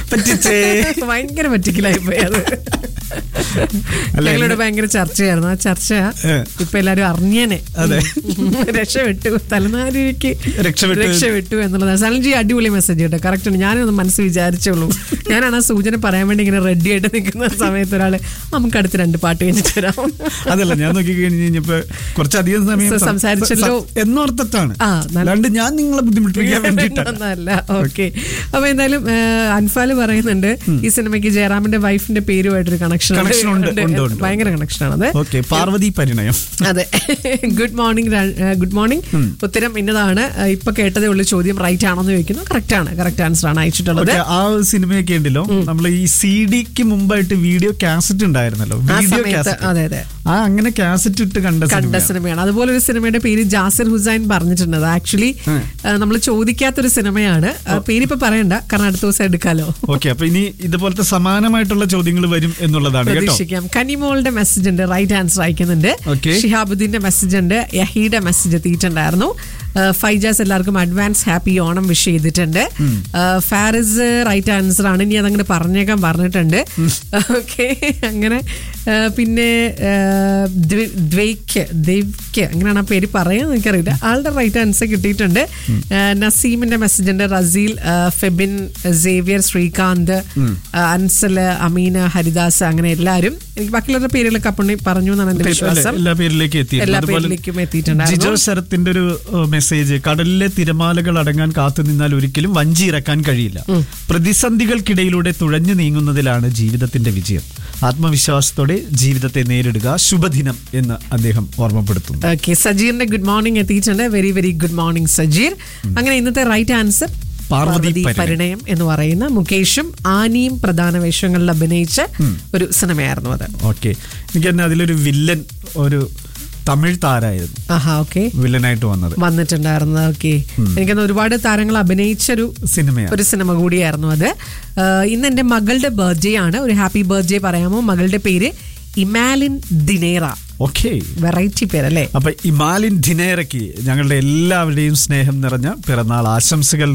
പറ്റിച്ചേ ഭയങ്കര പറ്റിക്കലായി പോയി അത് അല്ല, ഞങ്ങളുടെ എന്നെ- ഭയങ്കര ചർച്ചയായിരുന്നു ആ ചർച്ച ഏ. ഇപ്പൊ എല്ലാരും അറിഞ്ഞേനെ അതെ. രക്ഷപ്പെട്ടു തലനാരിക്ക് രക്ഷപ്പെട്ടു. രക്ഷപ്പെട്ടു എന്നുള്ളതാണ് സനൽജി അടിപൊളി മെസ്സേജ് കേട്ടോ കറക്റ്റ് ആണ് ഞാനത് മനസ്സ് വിചാരിച്ചുള്ളൂ ഞാനാണ് ആ സൂചന പറയാൻ വേണ്ടി ഇങ്ങനെ റെഡി ആയിട്ട് നിൽക്കുന്ന സമയത്ത് ഒരാള് നമുക്ക് അടുത്ത് രണ്ട് പാട്ട് കഴിഞ്ഞിട്ട് വരാം അതല്ല ഞാൻ നോക്കി കഴിഞ്ഞ് കഴിഞ്ഞപ്പോ കുറച്ചധികം സമയം സ- സംസാരിച്ചല്ലോ. സ- എന്നോർത്തിട്ടാണ് ആ, നല്ല- അല്ലാണ്ട് ഞാൻ നിങ്ങളെ ബുദ്ധിമുട്ടിപ്പിക്കാൻ വേണ്ടിയിട്ടാണ് ഒന്നല്ല ഓക്കെ അപ്പൊ എന്തായാലും ആ, അൻഫാല് പറയുന്നുണ്ട് ഈ സിനിമയ്ക്ക് ജയറാമിന്റെ വൈഫിന്റെ പേരുമായിട്ടൊരു കണക്ഷൻ Connection ഉണ്ട്, ഉണ്ട്, ഉണ്ട്. ഭയങ്കര കണക്ഷൻ ആണത് ഓക്കെ പാർവതി പരിണയം അതെ ഗുഡ് മോർണിംഗ് ഗുഡ് മോർണിംഗ് ഉത്തരം ഇന്നതാണ് ആ, ഇപ്പൊ കേട്ടതേ ഉള്ളൂ ചോദ്യം റൈറ്റ് ആണോന്ന് ചോദിക്കുന്നു കറക്റ്റ് ആണ് കറക്റ്റ് ആൻസർ ആണ് അയച്ചിട്ടുള്ളത് ഓക്കെ ആ സിനിമയൊക്കെ ഉണ്ടല്ലോ നമ്മൾ ഈ സി ഡിക്ക് മുമ്പായിട്ട് വീഡിയോ കാസറ്റ് ഉണ്ടായിരുന്നല്ലോ ആ വീഡിയോ സമയത്ത് കാസറ്റ് അതെ അതെ ആ അങ്ങനെ കാസറ്റ് ഇട്ട് കണ്ട കണ്ട സിനിമയാണ്. സിനിമയാണ് അതുപോലെ ഒരു സിനിമയുടെ പേര് ജാസിർ ഹുസൈൻ പറഞ്ഞിട്ടുണ്ട് അത് ആക്ച്വലി നമ്മൾ ചോദിക്കാത്തൊരു സിനിമയാണ് ആ, പേരിപ്പോ പറയണ്ട കാരണം അടുത്ത ദിവസം എടുക്കാലോ ഓക്കെ അപ്പൊ ഇനി ഇതുപോലത്തെ സമാനമായിട്ടുള്ള ചോദ്യങ്ങൾ വരും എന്നുള്ളതാണ് കേട്ടോ പ്രതീക്ഷിക്കാം കനിമോളുടെ മെസ്സേജ് ഉണ്ട് റൈറ്റ് ആൻസർ അയക്കുന്നുണ്ട് Okay. ഷിഹാബുദ്ദീന്റെ മെസ്സേജ് ഉണ്ട് യഹീയുടെ മെസ്സേജ് എത്തിയിട്ടുണ്ടായിരുന്നു ആ, ഫൈജാസ് എല്ലാവർക്കും അഡ്വാൻസ് ഹാപ്പി ഓണം വിഷ് ചെയ്തിട്ടുണ്ട് ആ, ഫാരിസ് റൈറ്റ് ആൻസർ ആണ് ഇനി അതങ്ങനെ പറഞ്ഞേക്കാൻ പറഞ്ഞിട്ടുണ്ട് ഓക്കെ അങ്ങനെ ആ, പിന്നെ ആ, ദ്വി- ദ്വൈക്ക് ദേവ്ക്ക് അങ്ങനെയാണ് ആ പേര് പറയാൻ എനിക്കറിയില്ല ആളുടെ റൈറ്റ് ആൻസർ കിട്ടിയിട്ടുണ്ട് ആ, നസീമിന്റെ മെസ്സേജ് ഉണ്ട് റസീൽ ആ, ഫെബിൻ സേവിയർ ശ്രീകാന്ത് ആ, അൻസൽ അമീന ഹരിദാസ് അങ്ങനെ എല്ലാവരും എനിക്ക് ബാക്കിയുള്ള പേരുകളൊക്കെ അപ്പുണ്ണി പറഞ്ഞു എന്നാണ് എന്റെ അല്ലെ, വിശ്വാസം എല്ലാ പേരിലേക്ക് എത്തി എല്ലാ പേരിലേക്കും എത്തിയിട്ടുണ്ടായിരുന്നു. ജിജോ ശരത്തിന്റെ ഒരു മെസ്സേജ് കടലിലെ തിരമാലകൾ അടങ്ങാൻ കാത്തു നിന്നാൽ ഒരിക്കലും വഞ്ചി ഇറക്കാൻ കഴിയില്ല പ്രതിസന്ധികൾക്കിടയിലൂടെ തുഴഞ്ഞു നീങ്ങുന്നതിലാണ് ജീവിതത്തിന്റെ വിജയം ആത്മവിശ്വാസത്തോടെ ജീവിതത്തെ നേരിടുക ശുഭദിനം എന്ന് അദ്ദേഹം ഓർമ്മപ്പെടുത്തുന്നു ഓക്കെ സജീറിന്റെ ഗുഡ് മോർണിംഗ് എത്തിയിട്ടുണ്ട് very very good morning Sajeer അങ്ങനെ ഇന്നത്തെ റൈറ്റ് ആൻസർ പാർവതി പരിണയം. പരിണയം എന്ന് പറയുന്ന മുകേഷും ആനിയും പ്രധാന വേഷങ്ങളിൽ അഭിനയിച്ച ഒരു സിനിമയായിരുന്നു അത് ഓക്കെ എനിക്ക് തന്നെ അതിലൊരു വില്ലൻ ഒരു തമിഴ് താരായിരുന്നു ആഹാ ഓക്കെ വില്ലനായിട്ട് വന്നത് വന്നിട്ടുണ്ടായിരുന്നത് ഓക്കെ എനിക്കൊന്ന് ഒരുപാട് താരങ്ങൾ അഭിനയിച്ചൊരു സിനിമയാണ് ഒരു സിനിമ കൂടിയായിരുന്നു അത് ആഹ് ഇന്ന് എൻ്റെ മകളുടെ ബർത്ത്ഡേ ആണ് ഒരു ഹാപ്പി ബർത്ത്ഡേ പറയാമോ മകളുടെ പേര് ഇമാലിൻ ദിനേറ ഓക്കെ വെറൈറ്റി പേരല്ലേ അപ്പൊ ഇമാലിൻ ധിനേറയ്ക്ക് ഞങ്ങളുടെ എല്ലാവരുടെയും സ്നേഹം നിറഞ്ഞ പിറന്നാൾ ആശംസകൾ